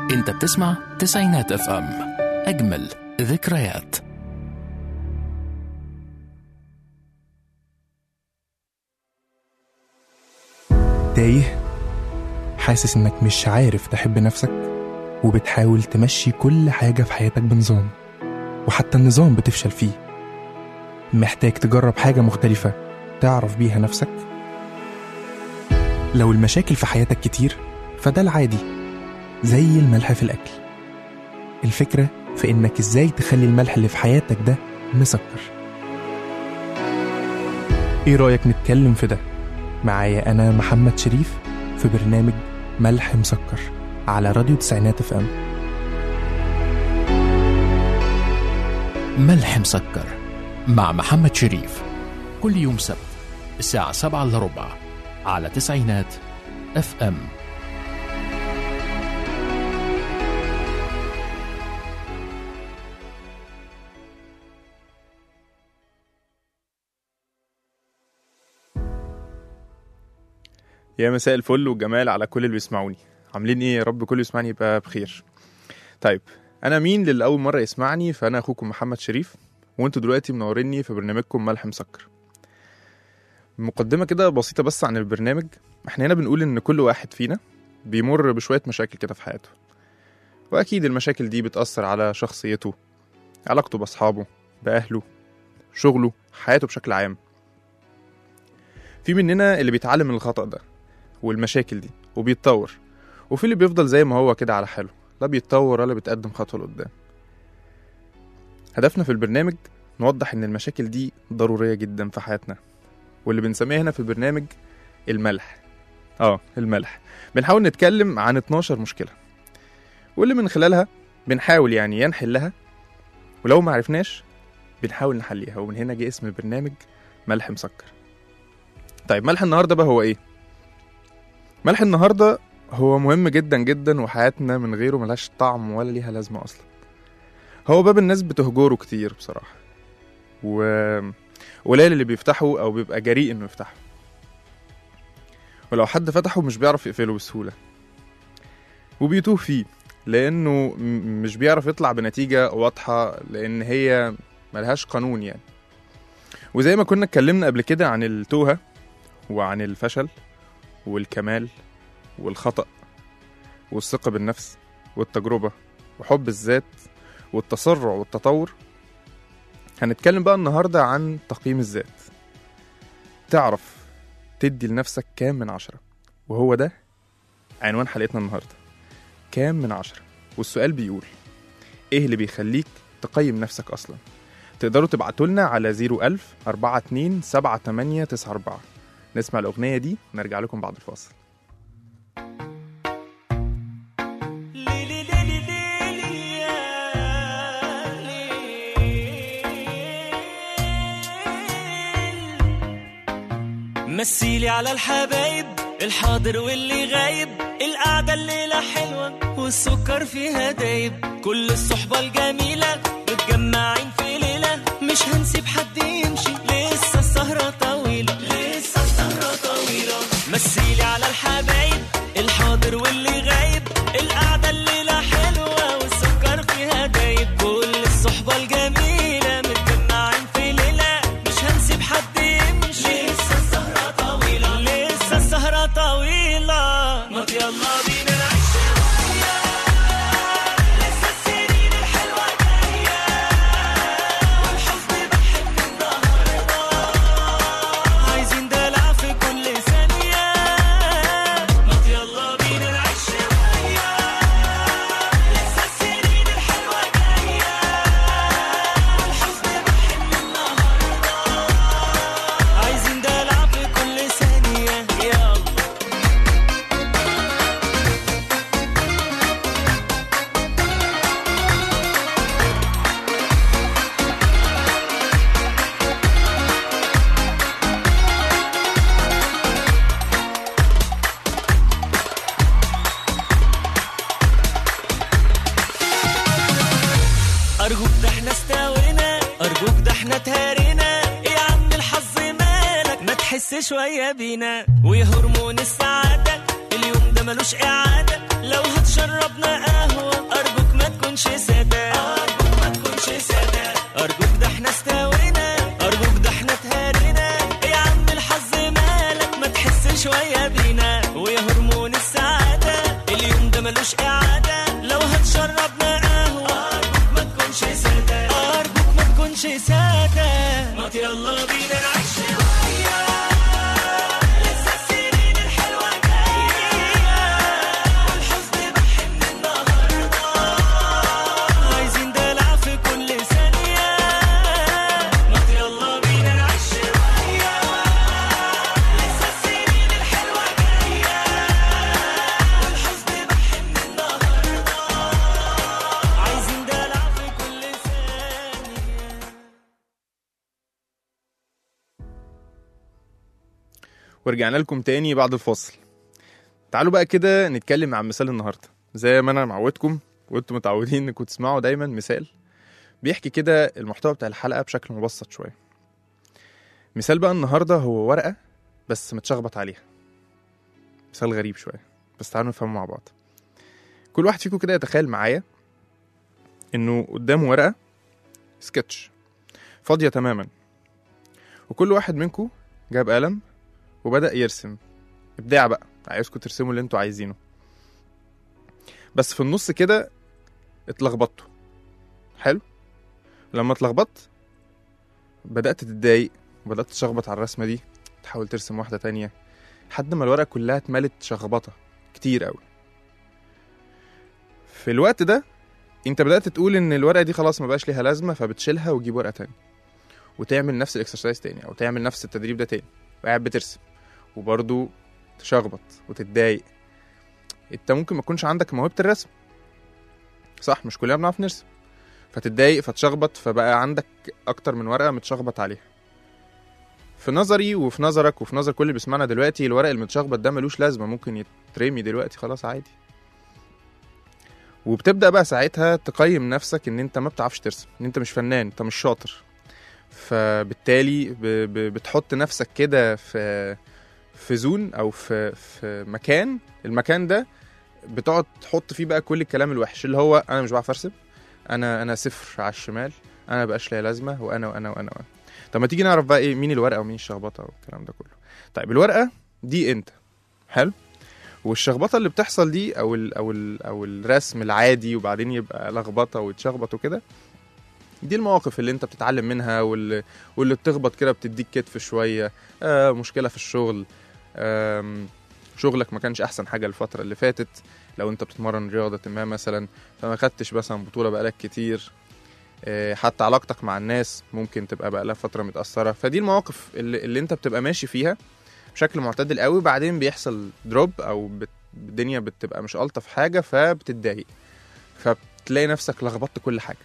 انت بتسمع تسعينات اف ام اجمل ذكريات تايه حاسس انك مش عارف تحب نفسك وبتحاول تمشي كل حاجة في حياتك بنظام وحتى النظام بتفشل فيه محتاج تجرب حاجة مختلفة تعرف بيها نفسك لو المشاكل في حياتك كتير فده العادي زي الملح في الأكل الفكرة في إنك إزاي تخلي الملح اللي في حياتك ده مسكر إيه رأيك نتكلم في ده؟ معايا أنا محمد شريف في برنامج ملح مسكر على راديو تسعينات اف ام ملح مسكر مع محمد شريف كل يوم سبت الساعة سبعة إلا ربع على تسعينات اف ام يا مساء الفل والجمال على كل اللي بيسمعوني عاملين ايه يا رب كل يسمعني يبقى بخير طيب انا مين للي اول مره يسمعني فانا اخوكم محمد شريف وانتوا دلوقتي منوريني في برنامجكم ملح مسكر مقدمه كده بسيطه بس عن البرنامج احنا هنا بنقول ان كل واحد فينا بيمر بشويه مشاكل كده في حياته واكيد المشاكل دي بتاثر على شخصيته علاقته باصحابه باهله شغله حياته بشكل عام في مننا اللي بيتعلم من الخطأ ده والمشاكل دي وبيتطور وفي اللي بيفضل زي ما هو كده على حاله لا بيتطور ولا بيتقدم خطوة لقدام هدفنا في البرنامج نوضح إن المشاكل دي ضرورية جدا في حياتنا واللي بنسميها هنا في البرنامج الملح اه الملح بنحاول نتكلم عن 12 مشكلة واللي من خلالها بنحاول يعني يا نحلها ولو ما عرفناش بنحاول نحليها ومن هنا جه اسم البرنامج ملح مسكر طيب ملح النهارده بقى هو ايه ملح النهارده هو مهم جدا جدا وحياتنا من غيره ملهاش طعم ولا ليها لازمه اصلا هو باب الناس بتهجره كتير بصراحه و قليل اللي بيفتحه او بيبقى جريء انه يفتحه ولو حد فتحه مش بيعرف يقفله بسهوله وبيتوه فيه لانه م- مش بيعرف يطلع بنتيجه واضحه لان هي ملهاش قانون يعني وزي ما كنا اتكلمنا قبل كده عن التوهه وعن الفشل والكمال والخطأ والثقة بالنفس والتجربة وحب الذات والتسرع والتطور هنتكلم بقى النهاردة عن تقييم الذات تعرف تدي لنفسك كام من عشرة وهو ده عنوان حلقتنا النهاردة كام من عشرة والسؤال بيقول ايه اللي بيخليك تقيم نفسك اصلا تقدروا تبعتوا لنا على 01000 42 78 94 نسمع الأغنية دي ونرجع لكم بعد الفاصل مثيلي على الحبايب الحاضر واللي غايب القعدة الليلة حلوة والسكر فيها دايب كل الصحبة الجميلة متجمعين في ليلة مش هنسيب حد يمشي لسه السهرة طويلة لسه السهرة طويلة مثيلي على الحبايب الحاضر واللي غايب القعدة الليلة حلوة والسكر فيها دايب كل الصحبة الجميلة متجمعين في ليلة مش هنسيب حد يمشي لسه السهرة طويلة لسه السهرة طويلة ما يلا بينا نعيش شوية لسه السنين الحلوة جاية والحزن بحب النهاردة عايزين دلع في كل ثانية ما يلا بينا نعيش شوية لسه السنين الحلوة جاية والحزن بحب النهاردة عايزين دلع في كل ثانية يلا أرجوك ده احنا استوينا أرجوك ده احنا تهارينا يا عم الحظ مالك ما تحس شوية بينا وهرمون السعادة اليوم ده ملوش إعادة لو هتشربنا قهوة أرجوك ما تكونش سادة أرجوك ما تكونش سادة أرجوك ده احنا استوينا أرجوك ده احنا اتهرينا يا عم الحظ مالك ما تحس شوية بينا ويا هرمون السعادة اليوم ده ملوش إعادة لو هتشربنا قهوة أرجوك ما تكونش سادة أرجوك ما تكونش سادة ما يلا بينا نعيش شوية لسه السنين الحلوة جاية والحزن بحن النهاردة عايزين دلع في كل ثانية ما يلا بينا نعيش شوية لسه السنين الحلوة جاية والحزن بحن النهاردة عايزين دلع في كل ثانية ورجعنا لكم تاني بعد الفاصل تعالوا بقى كده نتكلم عن مثال النهارده زي ما انا معودكم وانتم متعودين انكم تسمعوا دايما مثال بيحكي كده المحتوى بتاع الحلقه بشكل مبسط شويه مثال بقى النهارده هو ورقه بس متشخبط عليها مثال غريب شويه بس تعالوا نفهمه مع بعض كل واحد فيكم كده يتخيل معايا انه قدامه ورقه سكتش فاضيه تماما وكل واحد منكم جاب قلم وبدأ يرسم ابداع بقى عايزكم ترسموا اللي انتوا عايزينه بس في النص كده اتلخبطتوا حلو لما اتلخبطت بدأت تتضايق وبدأت تشخبط على الرسمة دي تحاول ترسم واحدة تانية لحد ما الورقة كلها اتملت شخبطة كتير قوي في الوقت ده انت بدأت تقول ان الورقة دي خلاص ما بقاش ليها لازمة فبتشيلها وتجيب ورقة تانية وتعمل نفس الاكسرسايز تاني او تعمل نفس التدريب ده تاني وقاعد بترسم وبرضه تشخبط وتتضايق انت ممكن ما تكونش عندك موهبة الرسم صح مش كلنا بنعرف نرسم فتتضايق فتشخبط فبقى عندك اكتر من ورقة متشخبط عليها في نظري وفي نظرك وفي نظر كل اللي بيسمعنا دلوقتي الورق المتشخبط ده ملوش لازمة ممكن يترمي دلوقتي خلاص عادي وبتبدأ بقى ساعتها تقيم نفسك ان انت ما بتعرفش ترسم ان انت مش فنان انت مش شاطر فبالتالي ب... ب... بتحط نفسك كده في في زون او في في مكان المكان ده بتقعد تحط فيه بقى كل الكلام الوحش اللي هو انا مش بعرف ارسم انا انا صفر على الشمال انا بقاش ليا لازمه وانا وانا وانا وانا طب ما تيجي نعرف بقى ايه مين الورقه ومين الشخبطه والكلام ده كله طيب الورقه دي انت حلو والشخبطه اللي بتحصل دي او ال او ال او الرسم العادي وبعدين يبقى لخبطه ويتشخبط وكده دي المواقف اللي انت بتتعلم منها واللي, واللي بتخبط كده بتديك كتف شويه آه مشكله في الشغل آم، شغلك ما كانش احسن حاجه الفتره اللي فاتت لو انت بتتمرن رياضه ما مثلا فما خدتش مثلا بطوله بقالك كتير آه، حتى علاقتك مع الناس ممكن تبقى بقالها فتره متاثره فدي المواقف اللي, اللي انت بتبقى ماشي فيها بشكل معتدل قوي بعدين بيحصل دروب او بت... الدنيا بتبقى مش الطف حاجه فبتتضايق فبتلاقي نفسك لخبطت كل حاجه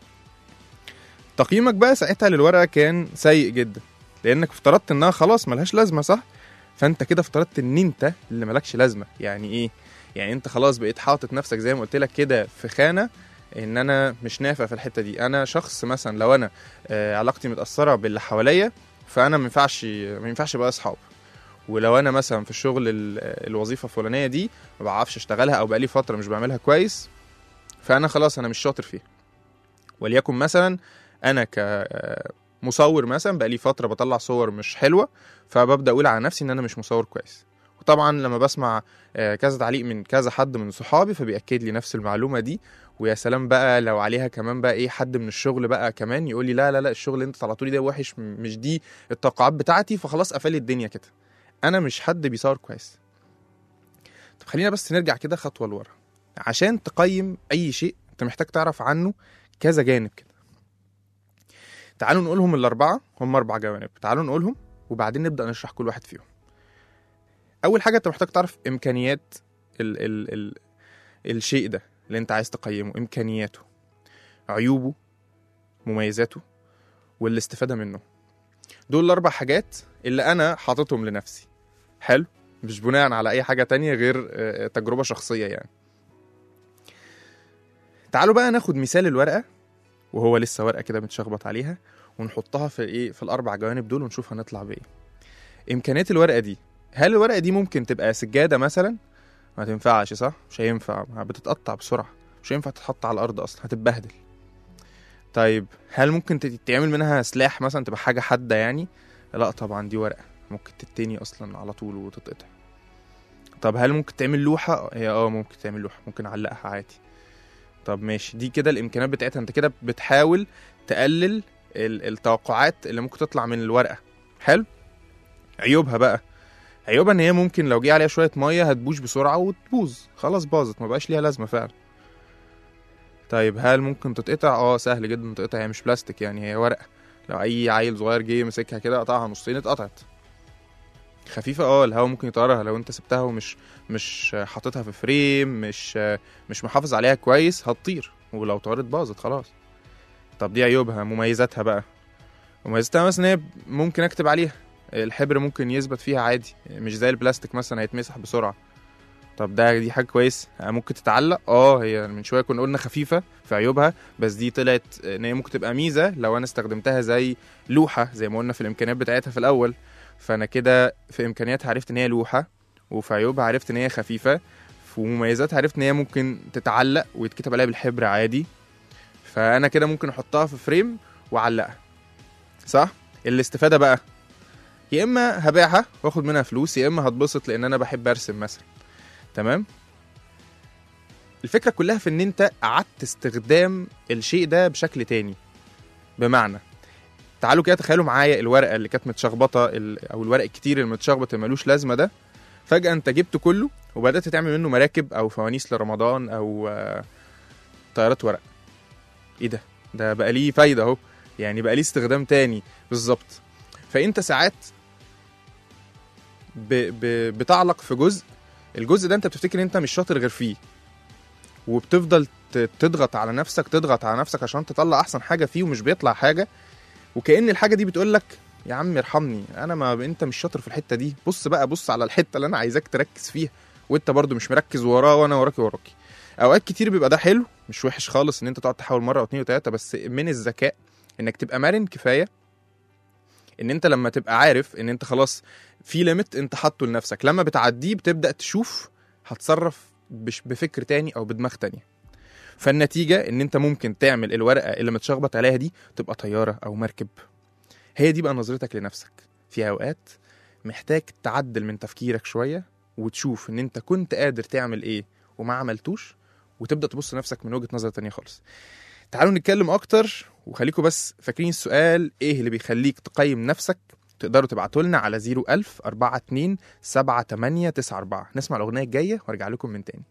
تقييمك بقى ساعتها للورقه كان سيء جدا لانك افترضت انها خلاص ملهاش لازمه صح فانت كده افترضت ان انت اللي مالكش لازمه يعني ايه يعني انت خلاص بقيت حاطط نفسك زي ما قلت لك كده في خانه ان انا مش نافع في الحته دي انا شخص مثلا لو انا آه، علاقتي متاثره باللي حواليا فانا ما ينفعش ما ينفعش ابقى اصحاب ولو انا مثلا في الشغل ال- الوظيفه الفلانيه دي ما بعرفش اشتغلها او بقالي فتره مش بعملها كويس فانا خلاص انا مش شاطر فيها وليكن مثلا انا كمصور مثلا بقالي فتره بطلع صور مش حلوه فببدا اقول على نفسي ان انا مش مصور كويس وطبعا لما بسمع آه، كذا تعليق من كذا حد من صحابي فبيأكد لي نفس المعلومه دي ويا سلام بقى لو عليها كمان بقى ايه حد من الشغل بقى كمان يقول لي لا لا لا الشغل اللي انت طلعته لي ده وحش م- مش دي التوقعات بتاعتي فخلاص قفل لي الدنيا كده انا مش حد بيصور كويس طب خلينا بس نرجع كده خطوه لورا عشان تقيم اي شيء انت محتاج تعرف عنه كذا جانب كده تعالوا نقولهم الاربعه هم اربع جوانب تعالوا نقولهم وبعدين نبدا نشرح كل واحد فيهم اول حاجه انت محتاج تعرف امكانيات ال ال ال الشيء ده اللي انت عايز تقيمه امكانياته عيوبه مميزاته والاستفاده منه دول الاربع حاجات اللي انا حاططهم لنفسي حلو مش بناء على اي حاجه تانية غير آه، تجربه شخصيه يعني تعالوا بقى ناخد مثال الورقه وهو لسه ورقه كده متشخبط عليها ونحطها في ايه في الاربع جوانب دول ونشوف هنطلع بايه امكانيات الورقه دي هل الورقه دي ممكن تبقى سجاده مثلا ما تنفعش صح مش هينفع بتتقطع بسرعه مش هينفع تتحط على الارض اصلا هتتبهدل طيب هل ممكن تت- تعمل منها سلاح مثلا تبقى حاجه حاده يعني لا طبعا دي ورقه ممكن تتني اصلا على طول وتتقطع طب هل ممكن تعمل لوحه هي اه ممكن تعمل لوحه ممكن اعلقها عادي طب ماشي دي كده الامكانيات بتاعتها انت كده بتحاول تقلل ال- التوقعات اللي ممكن تطلع من الورقه حلو عيوبها بقى عيوبها ان هي ممكن لو جه عليها شويه ميه هتبوش بسرعه وتبوظ خلاص باظت ما بقاش ليها لازمه فعلا طيب هل ممكن تتقطع اه سهل جدا تتقطع هي مش بلاستيك يعني هي ورقه لو اي عيل صغير جه مسكها كده قطعها نصين اتقطعت خفيفه اه الهواء ممكن يطيرها لو انت سبتها ومش مش حاططها في فريم مش مش محافظ عليها كويس هتطير ولو طارت باظت خلاص طب دي عيوبها مميزاتها بقى مميزاتها مثلا ان هي ممكن اكتب عليها الحبر ممكن يثبت فيها عادي مش زي البلاستيك مثلا هيتمسح بسرعه طب ده دي حاجه كويس ممكن تتعلق اه هي من شويه كنا قلنا خفيفه في عيوبها بس دي طلعت ان هي ممكن تبقى ميزه لو انا استخدمتها زي لوحه زي ما قلنا في الامكانيات بتاعتها في الاول فانا كده في امكانياتها عرفت ان هي لوحه وفي عيوبها عرفت ان هي خفيفه في مميزاتها عرفت ان هي ممكن تتعلق ويتكتب عليها بالحبر عادي فانا كده ممكن احطها في فريم واعلقها صح الاستفاده بقى يا اما هبيعها واخد منها فلوس يا اما هتبسط لان انا بحب ارسم مثلا تمام الفكره كلها في ان انت قعدت استخدام الشيء ده بشكل تاني بمعنى تعالوا كده تخيلوا معايا الورقه اللي كانت متشخبطه ال- او الورق الكتير اللي متشخبط اللي ملوش لازمه ده فجاه انت جبته كله وبدات تعمل منه مراكب او فوانيس لرمضان او آه، طيارات ورق ايه ده ده بقى ليه فايده اهو يعني بقى ليه استخدام تاني بالظبط فانت ساعات ب... ب... بتعلق في جزء الجزء ده انت بتفتكر ان انت مش شاطر غير فيه وبتفضل ت- تضغط على نفسك تضغط على نفسك عشان تطلع احسن حاجه فيه ومش بيطلع حاجه وكأن الحاجه دي بتقول لك يا عم ارحمني انا ما انت مش شاطر في الحته دي بص بقى بص على الحته اللي انا عايزاك تركز فيها وانت برضو مش مركز وراه وانا وراكي وراكي اوقات كتير بيبقى ده حلو مش وحش خالص ان انت تقعد تحاول مره واتنين وتلاته بس من الذكاء انك تبقى مرن كفايه ان انت لما تبقى عارف ان انت خلاص في ليميت انت حاطه لنفسك لما بتعديه بتبدا تشوف هتصرف بش بفكر تاني او بدماغ تانية فالنتيجه ان انت ممكن تعمل الورقه اللي متشخبط عليها دي تبقى طياره او مركب هي دي بقى نظرتك لنفسك في اوقات محتاج تعدل من تفكيرك شويه وتشوف ان انت كنت قادر تعمل ايه وما عملتوش وتبدا تبص لنفسك من وجهه نظر تانية خالص تعالوا نتكلم اكتر وخليكم بس فاكرين السؤال ايه اللي بيخليك تقيم نفسك تقدروا تبعتوا لنا على 01000 42 7894 نسمع الاغنيه الجايه وارجع لكم من تاني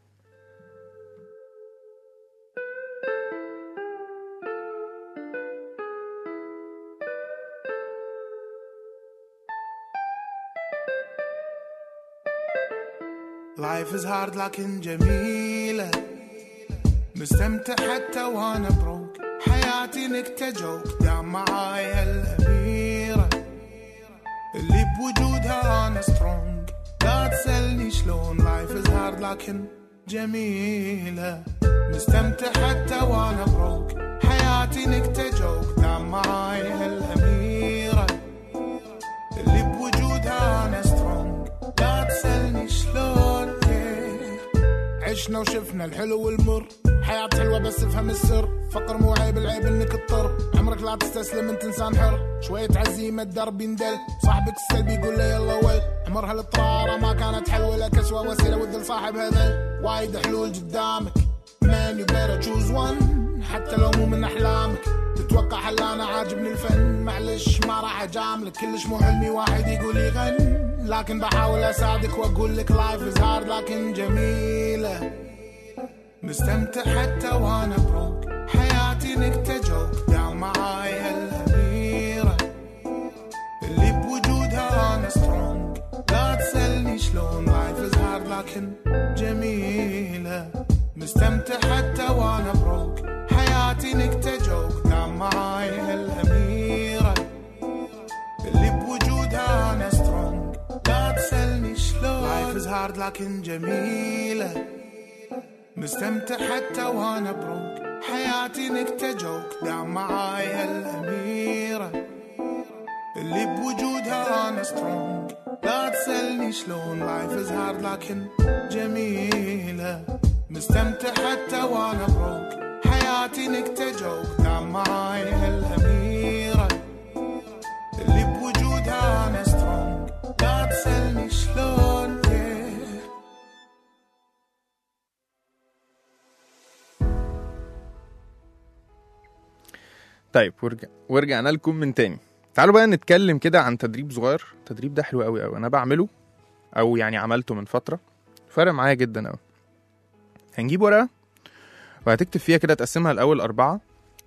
Life is hard لكن جميلة مستمتع حتى وانا بروك حياتي نكتة جوك دام معايا الأميرة اللي بوجودها أنا سترونج لا تسألني شلون Life is hard لكن جميلة مستمتع حتى وانا بروك حياتي نكتة جوك دام معايا الأميرة اللي بوجودها انا سترونج لا تسألني شلون yeah. عشنا وشفنا الحلو والمر حياة حلوة بس افهم السر فقر مو عيب العيب انك تضطر عمرك لا تستسلم انت انسان حر شوية عزيمة الدرب يندل صاحبك السلبي يقول له يلا ول عمرها الاضطرارة ما كانت حل ولا كسوة وسيلة وذل صاحبها ذل وايد حلول قدامك man you better choose one حتى لو مو من احلامك تتوقع هل انا عاجبني الفن معلش ما راح اجاملك كلش مو حلمي واحد يقول يغن لكن بحاول اساعدك واقول لك لايف از هارد لكن جميله مستمتع حتى وانا بروك حياتي نكتة جوك دام معايا الأميرة اللي بوجودها أنا سترونج لا تسألني شلون لايف از هارد لكن جميلة مستمتع حتى وانا بروك حياتي نكتة جوك دام معايا الأميرة اللي بوجودها أنا سترونج لا تسألني شلون لايف از هارد لكن جميلة مستمتع حتى وانا بروك حياتي نكتة جوك دام معايا الأميرة اللي بوجودها انا سترونج لا تسألني شلون لايف از هارد لكن جميلة مستمتع حتى وانا بروك حياتي نكتة جوك دام معاي هالأميرة اللي بوجودها انا سترونج لا تسألني شلون yeah. طيب ورجع ورجعنا لكم من تاني تعالوا بقى نتكلم كده عن تدريب صغير التدريب ده حلو قوي قوي انا بعمله او يعني عملته من فتره فرق معايا جدا قوي هنجيب ورقه وهتكتب فيها كده تقسمها الاول اربعه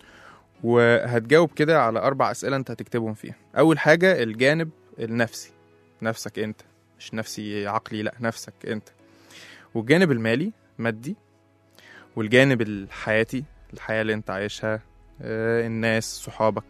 وهتجاوب كده على اربع اسئله انت هتكتبهم فيها اول حاجه الجانب النفسي نفسك انت مش نفسي عقلي لا نفسك انت والجانب المالي مادي والجانب الحياتي الحياه اللي انت عايشها آه، الناس صحابك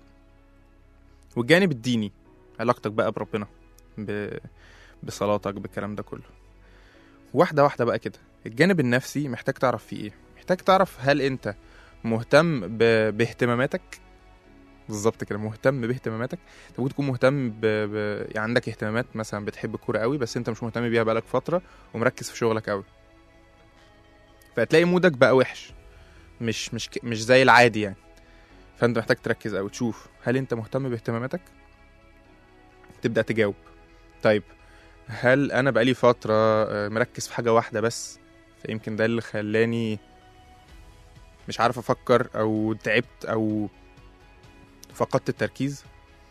والجانب الديني علاقتك بقى بربنا ب... بصلاتك بالكلام ده كله واحدة واحدة بقى كده الجانب النفسي محتاج تعرف فيه ايه محتاج تعرف هل انت مهتم ب... باهتماماتك بالظبط كده مهتم باهتماماتك انت ممكن تكون مهتم ب... ب... يعني عندك اهتمامات مثلا بتحب الكوره قوي بس انت مش مهتم بيها بقالك فتره ومركز في شغلك قوي فهتلاقي مودك بقى وحش مش مش ك- مش زي العادي يعني فانت محتاج تركز قوي تشوف هل انت مهتم باهتماماتك تبدا تجاوب طيب هل انا بقالي فتره آه، مركز في حاجه واحده بس فيمكن ده اللي خلاني مش عارف افكر او تعبت او فقدت التركيز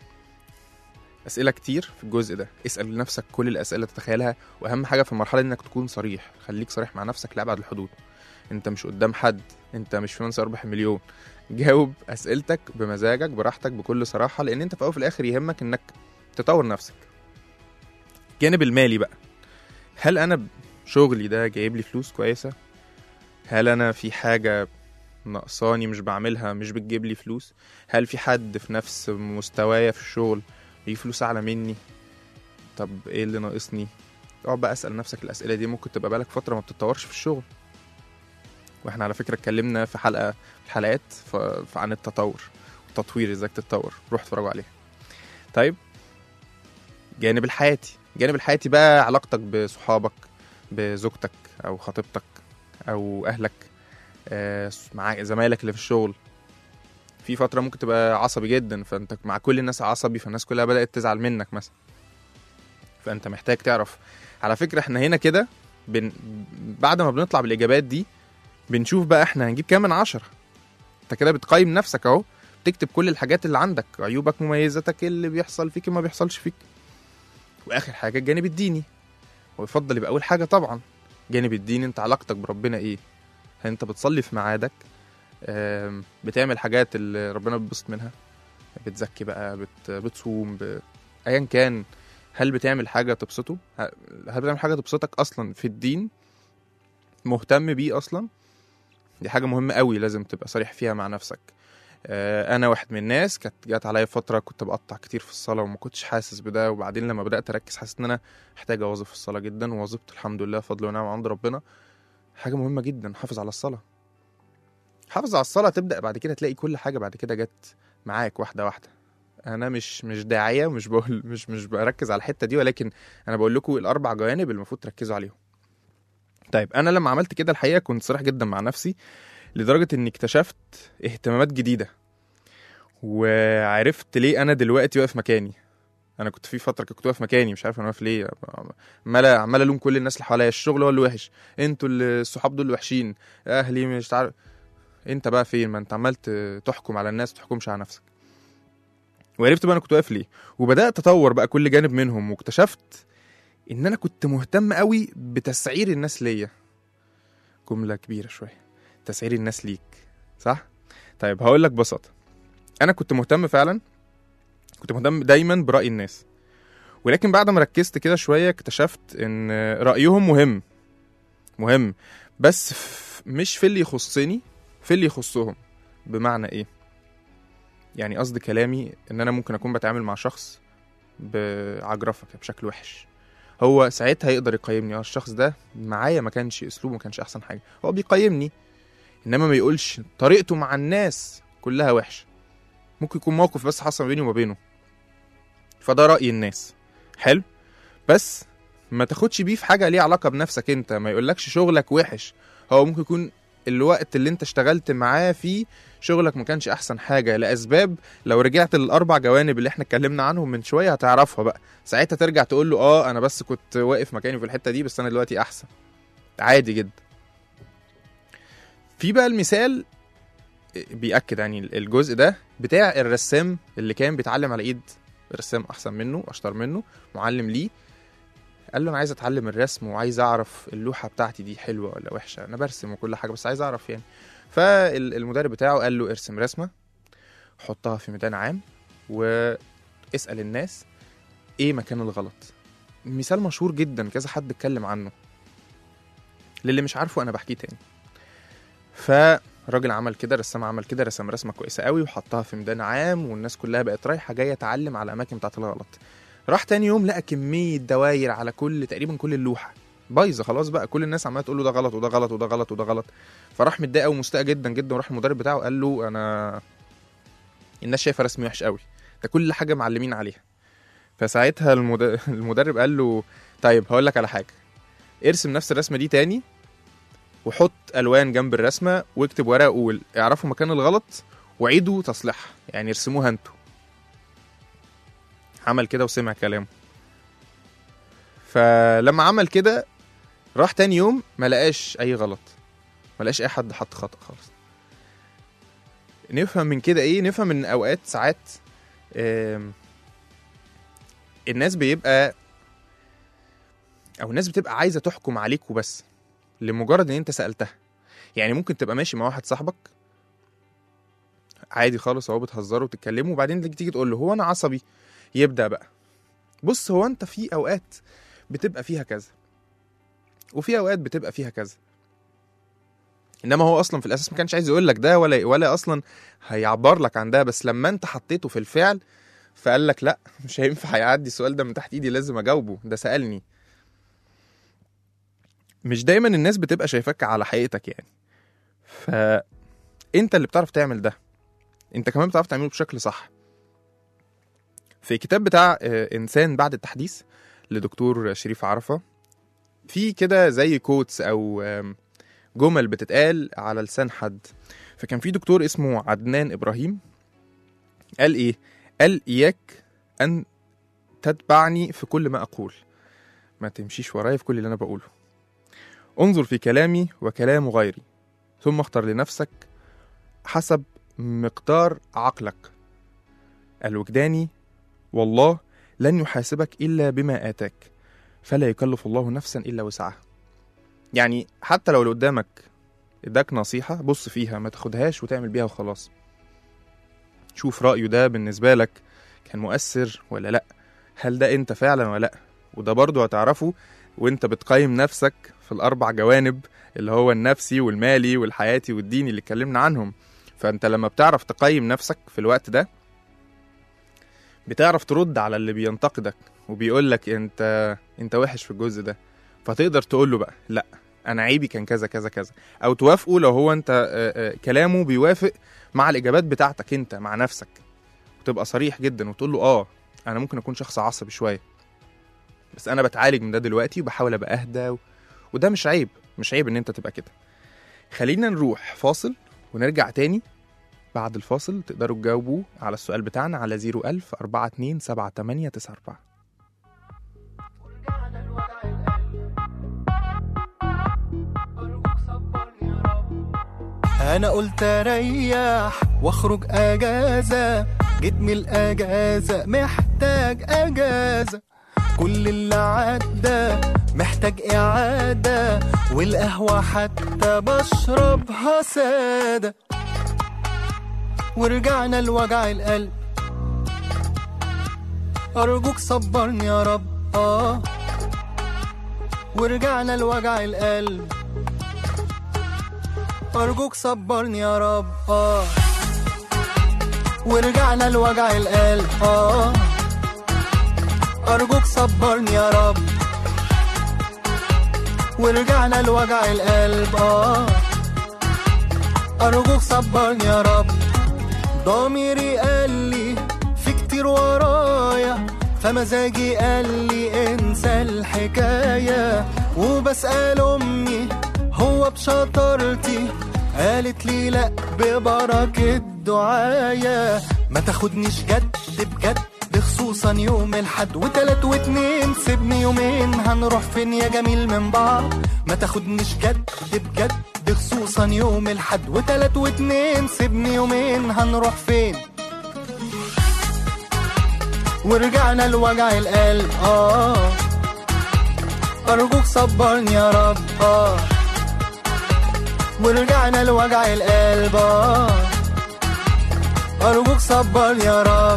اسئله كتير في الجزء ده اسال نفسك كل الاسئله اللي تتخيلها واهم حاجه في المرحله دي انك تكون صريح خليك صريح مع نفسك لابعد الحدود انت مش قدام حد انت مش في منصه اربح مليون جاوب اسئلتك بمزاجك براحتك بكل صراحه لان انت في الاول وفي الاخر يهمك انك تطور نفسك الجانب المالي بقى هل انا شغلي ده جايب لي فلوس كويسه هل انا في حاجه ناقصاني مش بعملها مش بتجيب لي فلوس هل في حد في نفس مستوايا في الشغل ليه فلوس اعلى مني طب ايه اللي ناقصني اقعد بقى اسال نفسك الاسئله دي ممكن تبقى بالك فتره ما بتتطورش في الشغل واحنا على فكره اتكلمنا في حلقه في الحلقات ف- ف- عن التطور التطوير ازاي تتطور روح اتفرجوا عليها طيب جانب الحياتي جانب الحياتي بقى علاقتك بصحابك بزوجتك او خطيبتك او اهلك آه، مع زمايلك اللي في الشغل في فتره ممكن تبقى عصبي جدا فانت مع كل الناس عصبي فالناس كلها بدات تزعل منك مثلا فانت محتاج تعرف على فكره احنا هنا كده بن... بعد ما بنطلع بالاجابات دي بنشوف بقى احنا هنجيب كام من عشرة انت كده بتقيم نفسك اهو بتكتب كل الحاجات اللي عندك عيوبك مميزاتك إيه اللي بيحصل فيك ما بيحصلش فيك واخر حاجه الجانب الديني ويفضل يبقى اول حاجه طبعا الجانب الديني انت علاقتك بربنا ايه هل انت بتصلي في ميعادك آم، بتعمل حاجات اللي ربنا بيتبسط منها بتزكي بقى بت... بتصوم ب... ايا كان هل بتعمل حاجه تبسطه ه- هل بتعمل حاجه تبسطك اصلا في الدين مهتم بيه اصلا دي حاجه مهمه قوي لازم تبقى صريح فيها مع نفسك آه، انا واحد من الناس كانت جات عليا فتره كنت بقطع كتير في الصلاه وما كنتش حاسس بده وبعدين لما بدات اركز حسيت ان انا محتاج اواظب في الصلاه جدا وواظبت الحمد لله فضل ونعم عند ربنا حاجه مهمه جدا حافظ على الصلاه حافظ على الصلاه تبدا بعد كده تلاقي كل حاجه بعد كده جت معاك واحده واحده انا مش مش داعيه مش بقول مش مش بركز على الحته دي ولكن انا بقول لكم الاربع جوانب اللي المفروض تركزوا عليهم طيب انا لما عملت كده الحقيقه كنت صريح جدا مع نفسي لدرجه اني اكتشفت اهتمامات جديده وعرفت ليه انا دلوقتي واقف مكاني انا كنت في فتره كنت واقف مكاني مش عارف انا واقف ليه عمال عمال الوم كل الناس اللي حواليا الشغل هو اللي وحش انتوا اللي الصحاب دول اللي وحشين اهلي مش عارف انت بقى فين ما انت عمال ت- تحكم على الناس تحكمش على نفسك وعرفت بقى انا كنت واقف ليه وبدات اطور بقى كل جانب منهم واكتشفت ان انا كنت مهتم قوي بتسعير الناس ليا جمله كبيره شويه تسعير الناس ليك صح طيب هقول لك ببساطه انا كنت مهتم فعلا كنت مهتم دايما براي الناس ولكن بعد ما ركزت كده شويه اكتشفت ان رايهم مهم مهم بس ف- مش في اللي يخصني في اللي يخصهم بمعنى ايه يعني قصد كلامي ان انا ممكن اكون بتعامل مع شخص بعجرفه كده بشكل وحش هو ساعتها يقدر يقيمني اه الشخص ده معايا ما كانش اسلوبه ما كانش احسن حاجه هو بيقيمني انما ما يقولش طريقته مع الناس كلها وحشه ممكن يكون موقف بس حصل بيني وما بينه فده راي الناس حلو بس ما تاخدش بيه في حاجه ليها علاقه بنفسك انت ما يقولكش شغلك وحش هو ممكن يكون الوقت اللي انت اشتغلت معاه فيه شغلك ما كانش احسن حاجه لاسباب لو رجعت للاربع جوانب اللي احنا اتكلمنا عنهم من شويه هتعرفها بقى ساعتها ترجع تقول له اه انا بس كنت واقف مكاني في الحته دي بس انا دلوقتي احسن عادي جدا في بقى المثال بيأكد يعني الجزء ده بتاع الرسام اللي كان بيتعلم على ايد رسام احسن منه اشطر منه معلم ليه قال له انا عايز اتعلم الرسم وعايز اعرف اللوحه بتاعتي دي حلوه ولا وحشه انا برسم وكل حاجه بس عايز اعرف يعني فالمدرب بتاعه قال له ارسم رسمه حطها في ميدان عام واسال الناس ايه مكان الغلط مثال مشهور جدا كذا حد اتكلم عنه للي مش عارفه انا بحكيه تاني فالراجل عمل كده رسام عمل كده رسم رسمه كويسه قوي وحطها في ميدان عام والناس كلها بقت رايحه جايه تعلم على الاماكن بتاعت الغلط راح تاني يوم لقى كميه دواير على كل تقريبا كل اللوحه بايظه خلاص بقى كل الناس عماله تقول له ده غلط وده غلط وده غلط وده غلط فراح متضايق ومستاء جدا جدا وراح المدرب بتاعه قال له انا الناس شايفه رسمي وحش قوي ده كل حاجه معلمين عليها فساعتها المد... المدرب قال له طيب هقول لك على حاجه ارسم نفس الرسمه دي تاني وحط الوان جنب الرسمه واكتب ورقه قول اعرفوا مكان الغلط وعيدوا تصليحها يعني ارسموها انتوا عمل كده وسمع كلامه فلما عمل كده راح تاني يوم ما لقاش اي غلط ما لقاش اي حد حط خطأ خالص نفهم من كده ايه نفهم ان اوقات ساعات آم، الناس بيبقى او الناس بتبقى عايزه تحكم عليك وبس لمجرد ان انت سالتها يعني ممكن تبقى ماشي مع واحد صاحبك عادي خالص اهو بتهزروا وتتكلموا وبعدين تيجي تيجي تقول له هو انا عصبي يبدا بقى بص هو انت في اوقات بتبقى فيها كذا وفي اوقات بتبقى فيها كذا انما هو اصلا في الاساس ما كانش عايز يقول لك ده ولا ولا اصلا هيعبر لك عن ده بس لما انت حطيته في الفعل فقال لك لا مش هينفع يعدي السؤال ده من تحت ايدي لازم اجاوبه ده سالني مش دايما الناس بتبقى شايفاك على حقيقتك يعني فانت اللي بتعرف تعمل ده انت كمان بتعرف تعمله بشكل صح في كتاب بتاع آه، انسان بعد التحديث لدكتور شريف عرفة في كده زي كوتس او آم، جمل بتتقال على لسان حد فكان في دكتور اسمه عدنان ابراهيم قال ايه قال اياك ان تتبعني في كل ما اقول ما تمشيش ورايا في كل اللي انا بقوله انظر في كلامي وكلام غيري ثم اختر لنفسك حسب مقدار عقلك الوجداني والله لن يحاسبك إلا بما آتاك فلا يكلف الله نفسا إلا وسعها يعني حتى لو اللي قدامك اداك نصيحة بص فيها ما تاخدهاش وتعمل بيها وخلاص شوف رأيه ده بالنسبة لك كان مؤثر ولا لأ هل ده انت فعلا ولا لأ وده برضو هتعرفه وانت بتقيم نفسك في الأربع جوانب اللي هو النفسي والمالي والحياتي والديني اللي اتكلمنا عنهم فانت لما بتعرف تقيم نفسك في الوقت ده بتعرف ترد على اللي بينتقدك وبيقول لك انت انت وحش في الجزء ده فتقدر تقول له بقى لا انا عيبي كان كذا كذا كذا او توافقه لو هو انت آه، آه، كلامه بيوافق مع الاجابات بتاعتك انت مع نفسك وتبقى صريح جدا وتقول له اه انا ممكن اكون شخص عصبي شويه بس انا بتعالج من ده دلوقتي وبحاول ابقى اهدى و... وده مش عيب مش عيب ان انت تبقى كده خلينا نروح فاصل ونرجع تاني بعد الفاصل تقدروا تجاوبوا على السؤال بتاعنا على 01000 42 78 94 انا قلت اريح واخرج اجازه جيت من الاجازه محتاج اجازه كل اللي عدى محتاج اعاده والقهوه حتى بشربها ساده ورجعنا لوجع القلب ارجوك صبرني يا رب اه ورجعنا لوجع القلب أرجوك صبرني يا رب آه ورجعنا لوجع القلب آه أرجوك صبرني يا رب ورجعنا لوجع القلب آه أرجوك صبرني يا رب ضميري قال لي في كتير ورايا فمزاجي قال لي انسى الحكاية وبسأل أمي هو بشطارتي قالت لي لا ببركة دعايا ما تاخدنيش جد بجد خصوصا يوم الحد وتلات واتنين سيبني يومين هنروح فين يا جميل من بعض ما تاخدنيش جد بجد خصوصا يوم الحد وتلات واتنين سيبني يومين هنروح فين ورجعنا لوجع القلب اه ارجوك صبرني يا رب اه ورجعنا لوجع القلب اه ارجوك صبرني يا رب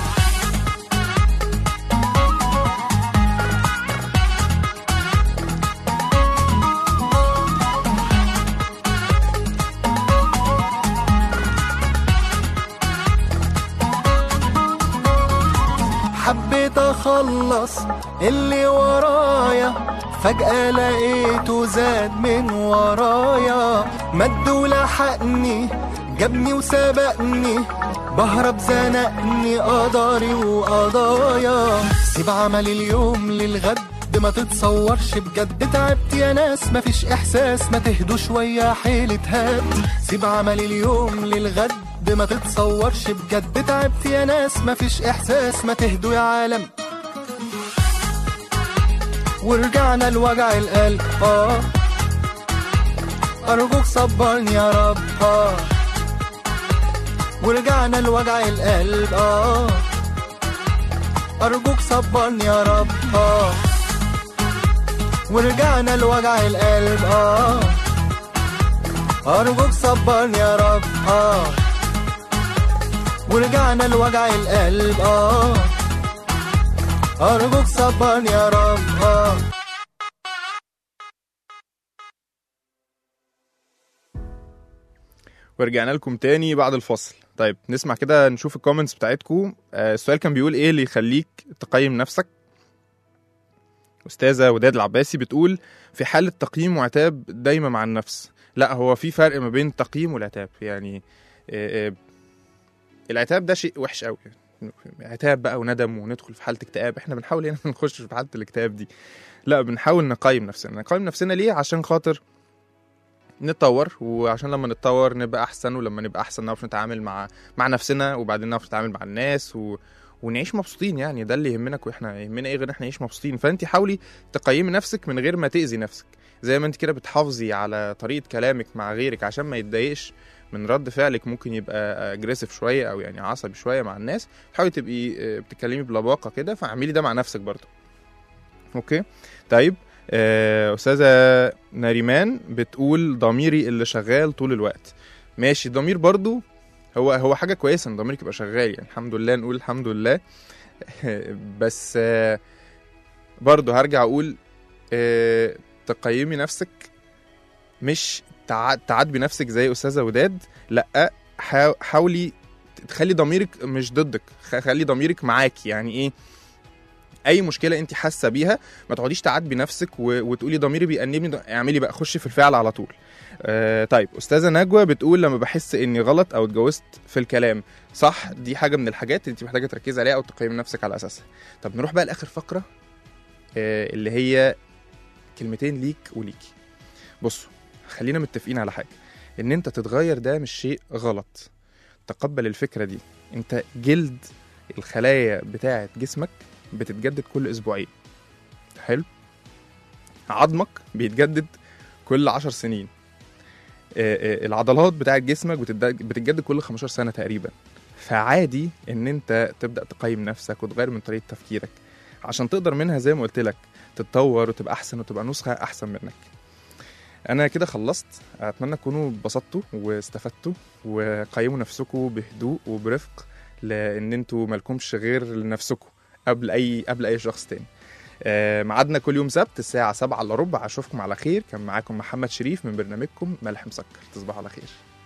حبيت اخلص اللي ورايا فجأة لقيته زاد من ورايا مد ولحقني جابني وسبقني بهرب زنقني قدري وقضايا سيب عمل اليوم للغد ما تتصورش بجد تعبت يا ناس مفيش احساس ما تهدوا شوية حيلة هاد سيب عمل اليوم للغد ما تتصورش بجد تعبت يا ناس مفيش احساس ما تهدوا يا عالم ورجعنا لوجع القلب اه ارجوك صبرني يا رب اه ورجعنا لوجع القلب اه ارجوك صبرني يا رب اه ورجعنا لوجع القلب اه ارجوك صبرني يا رب اه ورجعنا لوجع القلب اه ارجوك صبرني يا رب اه ورجعنا لكم تاني بعد الفصل طيب نسمع كده نشوف الكومنتس بتاعتكم آه السؤال كان بيقول ايه اللي يخليك تقيم نفسك استاذه وداد العباسي بتقول في حاله تقييم وعتاب دايما مع النفس لا هو في فرق ما بين التقييم والعتاب يعني آه آه العتاب ده شيء وحش قوي عتاب بقى وندم وندخل في حاله اكتئاب احنا بنحاول هنا ما نخش في حاله الاكتئاب دي لا بنحاول نقيم نفسنا نقيم نفسنا ليه عشان خاطر نتطور وعشان لما نتطور نبقى احسن ولما نبقى احسن نعرف نتعامل مع مع نفسنا وبعدين نعرف نتعامل مع الناس و... ونعيش مبسوطين يعني ده اللي يهمنا واحنا يهمنا ايه غير احنا نعيش مبسوطين فانت حاولي تقيمي نفسك من غير ما تاذي نفسك زي ما انت كده بتحافظي على طريقه كلامك مع غيرك عشان ما يتضايقش من رد فعلك ممكن يبقى اجريسيف شويه او يعني عصبي شويه مع الناس حاولي تبقي آه، بتتكلمي بلباقه كده فاعملي ده مع نفسك برضو اوكي طيب آه، استاذه ناريمان بتقول ضميري اللي شغال طول الوقت ماشي الضمير برضو هو هو حاجه كويسه ان ضميرك يبقى شغال يعني الحمد لله نقول الحمد لله بس آه، برضو هرجع اقول آه، تقيمي نفسك مش تع- تعاتبي نفسك زي استاذه وداد لا حا- حاولي تخلي ضميرك مش ضدك خ- خلي ضميرك معاكي يعني ايه اي مشكله انت حاسه بيها ما تقعديش تعاتبي نفسك و... وتقولي ضميري بيأنبني ض- اعملي بقى خشي في الفعل على طول آه طيب استاذه نجوى بتقول لما بحس اني غلط او اتجوزت في الكلام صح دي حاجه من الحاجات اللي انت محتاجه تركزي عليها او تقيمي نفسك على اساسها طب نروح بقى لاخر فقره آه اللي هي كلمتين ليك وليكي بصوا خلينا متفقين على حاجه ان انت تتغير ده مش شيء غلط تقبل الفكره دي انت جلد الخلايا بتاعه جسمك بتتجدد كل اسبوعين حلو عظمك بيتجدد كل عشر سنين آه، آه، العضلات بتاعه جسمك بتتد- بتتجدد كل 15 سنه تقريبا فعادي ان انت تبدا تقيم نفسك وتغير من طريقه تفكيرك عشان تقدر منها زي ما قلت لك تتطور وتبقى احسن وتبقى نسخه احسن منك انا كده خلصت اتمنى تكونوا اتبسطتوا واستفدتوا وقيموا نفسكم بهدوء وبرفق لان انتوا مالكمش غير لنفسكم قبل اي قبل اي شخص تاني آه، ميعادنا كل يوم سبت الساعة 7 الا ربع اشوفكم على خير كان معاكم محمد شريف من برنامجكم ملح مسكر تصبحوا على خير